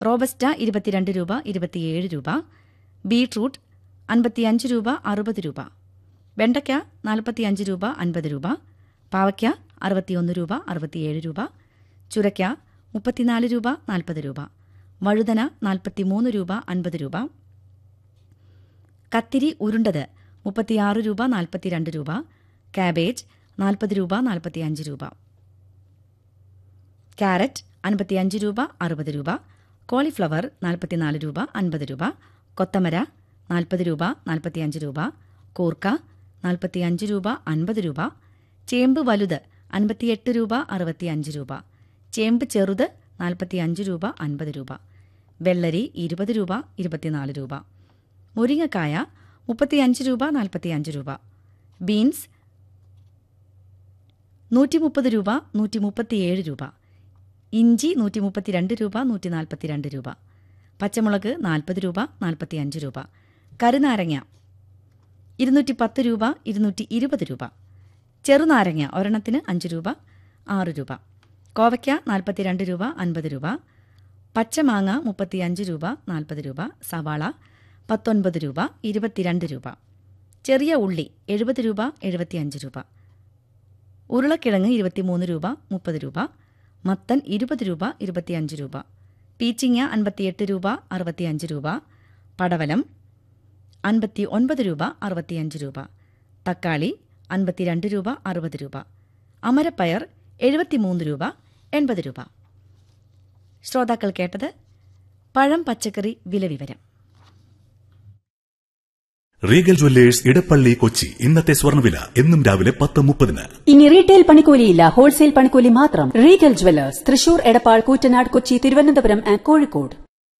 robusta ഇരുപത്തിരണ്ട് രൂപ ഇരുപത്തിയേഴ് രൂപ ബീട്രൂട്ട് അൻപത്തിയഞ്ച് രൂപ അറുപത് രൂപ വെണ്ടയ്ക്ക നാൽപ്പത്തിയഞ്ച് രൂപ അൻപത് രൂപ പാവയ്ക്ക അറുപത്തിയൊന്ന് രൂപ അറുപത്തിയേഴ് രൂപ ചുരയ്ക്ക മുപ്പത്തിനാല് രൂപ നാൽപ്പത് രൂപ വഴുതന നാൽപ്പത്തിമൂന്ന് രൂപ അൻപത് രൂപ കത്തിരി ഉരുണ്ടത് മുപ്പത്തിയാറ് രൂപ നാൽപ്പത്തിരണ്ട് രൂപ കാബേജ് നാൽപ്പത് രൂപ നാൽപ്പത്തിയഞ്ച് രൂപ ക്യാരറ്റ് അൻപത്തിയഞ്ച് രൂപ അറുപത് രൂപ കോളിഫ്ലവർ നാൽപ്പത്തിനാല് രൂപ അൻപത് രൂപ കൊത്തമര നാൽപ്പത് രൂപ നാൽപ്പത്തിയഞ്ച് രൂപ കൂർക്ക നാൽപ്പത്തിയഞ്ച് രൂപ അൻപത് രൂപ ചേമ്പ് വലുത് അൻപത്തിയെട്ട് രൂപ അറുപത്തിയഞ്ച് രൂപ ചേമ്പ് ചെറുത് നാൽപ്പത്തിയഞ്ച് രൂപ അൻപത് രൂപ വെള്ളരി ഇരുപത് രൂപ ഇരുപത്തിനാല് രൂപ മുരിങ്ങക്കായ മുപ്പത്തിയഞ്ച് രൂപ നാൽപ്പത്തിയഞ്ച് രൂപ ബീൻസ് നൂറ്റി മുപ്പത് രൂപ നൂറ്റി മുപ്പത്തിയേഴ് രൂപ ഇഞ്ചി നൂറ്റി മുപ്പത്തിരണ്ട് രൂപ നൂറ്റി നാൽപ്പത്തിരണ്ട് രൂപ പച്ചമുളക് നാൽപ്പത് രൂപ നാൽപ്പത്തിയഞ്ച് രൂപ കരുനാരങ്ങ ഇരുന്നൂറ്റി പത്ത് രൂപ ഇരുന്നൂറ്റി ഇരുപത് രൂപ ചെറുനാരങ്ങ ഒരെണ്ണത്തിന് അഞ്ച് രൂപ ആറ് രൂപ കോവയ്ക്ക നാൽപ്പത്തിരണ്ട് രൂപ അൻപത് രൂപ പച്ചമാങ്ങ മുപ്പത്തിയഞ്ച് രൂപ നാൽപ്പത് രൂപ സവാള പത്തൊൻപത് രൂപ ഇരുപത്തിരണ്ട് രൂപ ചെറിയ ഉള്ളി എഴുപത് രൂപ എഴുപത്തിയഞ്ച് രൂപ ഉരുളക്കിഴങ്ങ് ഇരുപത്തിമൂന്ന് രൂപ മുപ്പത് രൂപ മത്തൻ ഇരുപത് രൂപ ഇരുപത്തിയഞ്ച് രൂപ പീച്ചിങ്ങ അൻപത്തിയെട്ട് രൂപ അറുപത്തിയഞ്ച് രൂപ പടവലം അൻപത്തി ഒൻപത് രൂപ അറുപത്തിയഞ്ച് രൂപ തക്കാളി അൻപത്തിരണ്ട് രൂപ അറുപത് രൂപ അമരപ്പയർ എഴുപത്തിമൂന്ന് രൂപ എൺപത് രൂപ ശ്രോതാക്കൾ കേട്ടത് പഴം പച്ചക്കറി വില വിവരം റീഗൽ ജ്വല്ലേഴ്സ് ഇടപ്പള്ളി കൊച്ചി ഇന്നത്തെ സ്വർണ്ണവില എന്നും രാവിലെ പത്ത് മുപ്പതിന് ഇനി റീറ്റെയിൽ പണിക്കൂലിയില്ല ഹോൾസെയിൽ പണിക്കൂലി മാത്രം Regal jewellers Thrissur Edappal Koottanad Kochi Thiruvananthapuram and Kozhikode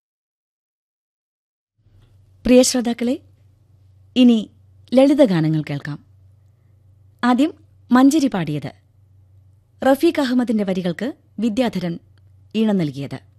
പ്രിയ ശ്രോതാക്കളെ ഇനി ലളിതഗാനങ്ങൾ കേൾക്കാം ആദ്യം മഞ്ചരി പാടിയത് റഫീഖ് അഹമ്മദിന്റെ വരികൾക്ക് വിദ്യാധരൻ ഈണം നൽകിയത്